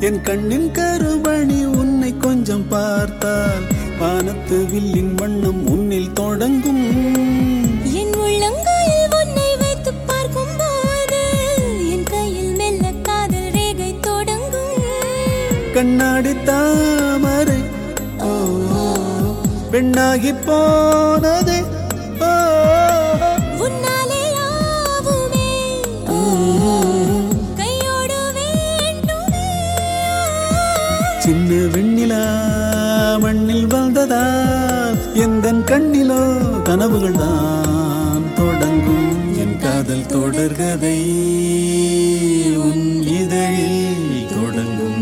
என் கண்ணின் கருவணி உன்னை கொஞ்சம் பார்த்தால் வானத்து வில்லின் வண்ணம் உன்னில் தொடங்கும் என் உள்ளங்கையில் உன்னை வைத்து பார்க்கும் போது என் கையில் மெல்ல காதல் ரேகை தொடங்கும் கண்ணாடி தாமரை ஓ பெண்ணாகி போனதே ஓ உன்னாலே யாவுமே கையோடு வேண்டுமே சின்ன வெண்ணிலா மண்ணில் வந்ததால் எந்த கண்ணிலோ கனவுகள் தான் தொடங்கும் என் காதல் தொடர்கதை உன் இதழில் தொடங்கும்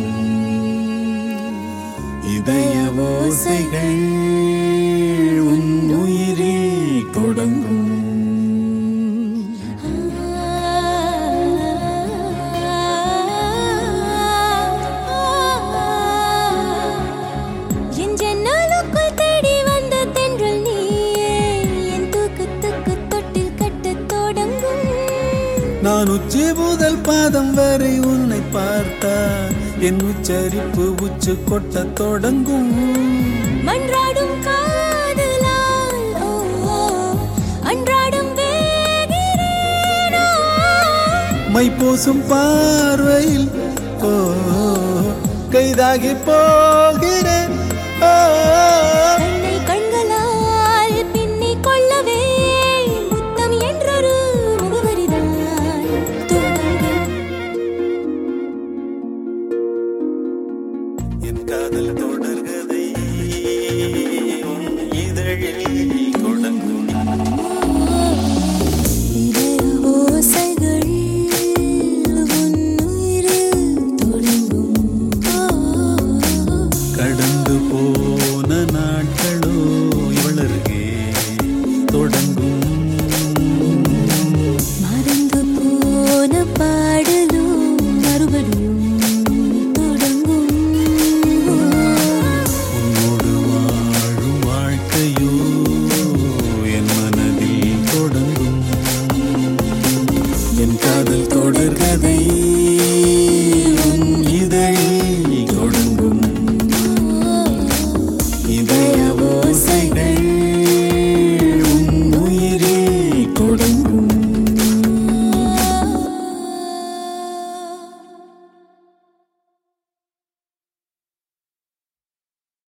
இதய ஓசைகள் உன் உயிரில் தொடங்கும் என் ஜன்னலுக்குள் தேடி வந்த தென்றல் நீயே என் தூக்கத்துக்கு தொட்டில் கட்டத் தொடங்கும் நான் உச்சி முதல் பாதம் வரை உன்னை பார்த்தா என் உச்சரிப்பு உச்சு கொட்டத் தொடங்கும் மன்றாடும் காதலால் ஓ, ஓ, அன்றாடம் வேகிறேனோ மை பூசும் பார்வையில் ஓ கைதாகி போகிறேன் ஓ